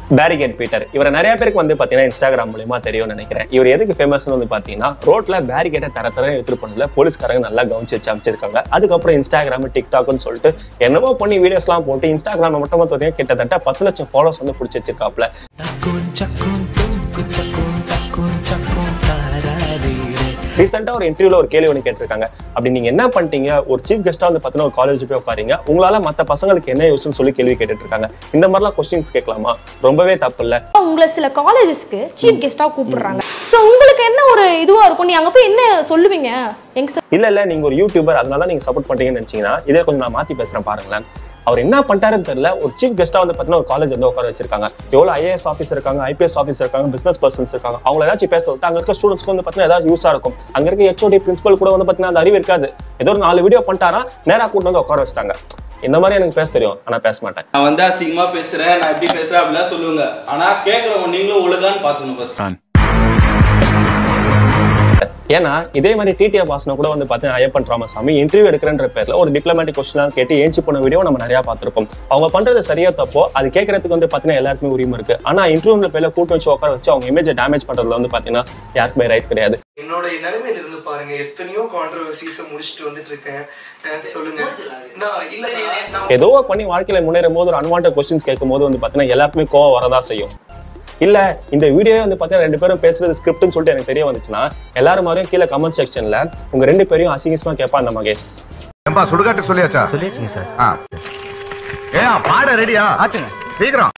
Barricade Peter இவரை நிறைய பேருக்கு வந்து பாத்தீங்கன்னா இன்ஸ்டாகிராம் மூலியமா தெரியும்னு நினைக்கிறேன் இவர் எதுக்கு ஃபேமஸ்னு வந்து பாத்தீங்கன்னா ரோட்ல பேரிகேட்டை தர தர எடுத்துட்டு பண்ணல போலீஸ்காரங்க நல்லா கவனிச்சு வச்சு அமைச்சிருக்காங்க அதுக்கப்புறம் இன்ஸ்டாகிராம் டிக்டாக்னு சொல்லிட்டு என்னமோ பண்ணி வீடியோஸ் எல்லாம் போட்டு இன்ஸ்டாகிராம் மட்டும் பாத்தீங்கன்னா கிட்டத்தட்ட பத்து லட்சம் ஃபாலோஸ் வந்து பிடிச்சி வச்சிருக்காப்ல Takun cakun tungku cakun takun cakun tararire. ரீசெண்டா ஒரு இன்டர்வியூல ஒரு கேள்வி ஒன்று கேட்டிருக்காங்க அப்படி நீங்க என்ன பண்ணிட்டீங்க ஒரு சீஃப் கெஸ்டா வந்து பாத்தீங்கன்னா ஒரு காலேஜ் போய் உட்காரீங்க உங்களால மத்த பசங்களுக்கு என்ன யூஸ்னு சொல்லி கேள்வி கேட்டுட்டு இருக்காங்க இந்த மாதிரிலாம் கொஸ்டின்ஸ் கேட்கலாமா ரொம்பவே தப்பு இல்ல உங்களை சில காலேஜஸ்க்கு சீஃப் கெஸ்டா கூப்பிடுறாங்க சோ உங்களுக்கு என்ன ஒரு இதுவா இருக்கும் நீ அங்க போய் என்ன சொல்லுவீங்க யங்ஸ்டர் இல்ல இல்ல நீங்க ஒரு யூடியூபர் அதனால தான் நீங்க சப்போர்ட் பண்றீங்கன்னு நினைச்சீங்கன்னா இதே கொஞ்சம் நான் மாத்தி பேசுறேன் பாருங்களேன் அவர் என்ன பண்ணிட்டாருன்னு தெரியல ஒரு சீஃப் கெஸ்டா வந்து பாத்தீங்கன்னா ஒரு காலேஜ் வந்து உட்கார வச்சிருக்காங்க எவ்வளவு ஐஏஎஸ் ஆஃபீஸ் இருக்காங்க ஐபிஎஸ் ஆஃபீஸ் இருக்காங்க பிசினஸ் பர்சன்ஸ் இருக்காங்க அவங்க ஏதாச்சும் பேச விட்டு அங்க இருக்க ஸ்டூடெண்ட்ஸ்க்கு வந்து பாத்தீங்கன்னா ஏதாவது யூஸா இருக்கும் அங்க இருக்க ஹெச்ஓடி பிரின்சிபல் கூட வந்து பாத்தீங்கன்னா அந்த அறிவு இருக்காது ஏதோ ஒரு நாலு வீடியோ பண்ணிட்டாரா நேரா கூட்டு வந்து உட்கார வச்சிட்டாங்க இந்த மாதிரி எனக்கு பேச தெரியும் ஆனா பேச மாட்டேன் நான் வந்து அசிங்கமா பேசுறேன் நான் எப்படி பேசுறேன் அப்படிலாம் சொல்லுவாங்க ஆனா கேக்குறவங்க நீங்களும் ஒழுங்கான்னு பாத்துக்கணும் ஃபர்ஸ்ட் ஏன்னா இதே மாதிரி டிடிஆர் பாஸ்னா கூட வந்து பார்த்தீங்கன்னா ஐயப்பன் ராமசாமி இன்டர்வியூ எடுக்கிறன்ற பேர்ல ஒரு டிப்ளமேட்டிக் கொஸ்டின் கேட்டு ஏஞ்சி போன வீடியோ நம்ம நிறைய பார்த்திருப்போம் அவங்க பண்றது சரியா தப்போ அது கேட்கறதுக்கு வந்து பார்த்தீங்கன்னா எல்லாருக்குமே உரிமை இருக்கு ஆனா இன்டர்வியூல பேர்ல கூட்டு வச்சு உட்கார வச்சு அவங்க இமேஜை டேமேஜ் பண்றதுல வந்து பார்த்தீங்கன்னா யாருக்குமே ரைட்ஸ் கிடையாது என்னோட நிலைமையில இருந்து பாருங்க எத்தனையோ கான்ட்ரவர்சிஸ முடிச்சுட்டு வந்துட்டு இருக்கேன் அஹ் சொல்லுங்க நான் இல்ல நான் ஏதோ பண்ணி வாழ்க்கையில முன்னேறும் போது ஒரு அன்வான்ட் கொஸ்டின்ஸ் கேட்கும் போது வந்து பார்த்தீங்கன்னா எல்லாருக்குமே கோவம் வரதா செய்யும் இல்ல இந்த வீடியோ வந்து பார்த்தீங்கன்னா ரெண்டு பேரும் பேசுறது ஸ்கிரிப்ட்னு சொல்லிட்டு எனக்கு தெரிய வந்துச்சுன்னா எல்லாரும் மாதிரியும் கீழே கமெண்ட் செக்ஷன்ல உங்க ரெண்டு பேரையும் அசிங்கமா கேட்பா அந்த மகேஷ் ஏம்பா சுடுகாட்டு சொல்லியாச்சா சொல்லியாச்சுங்க சார் ஆ. ஏன் பாட ரெடியா ஆச்சுங்க சீக்கிரம்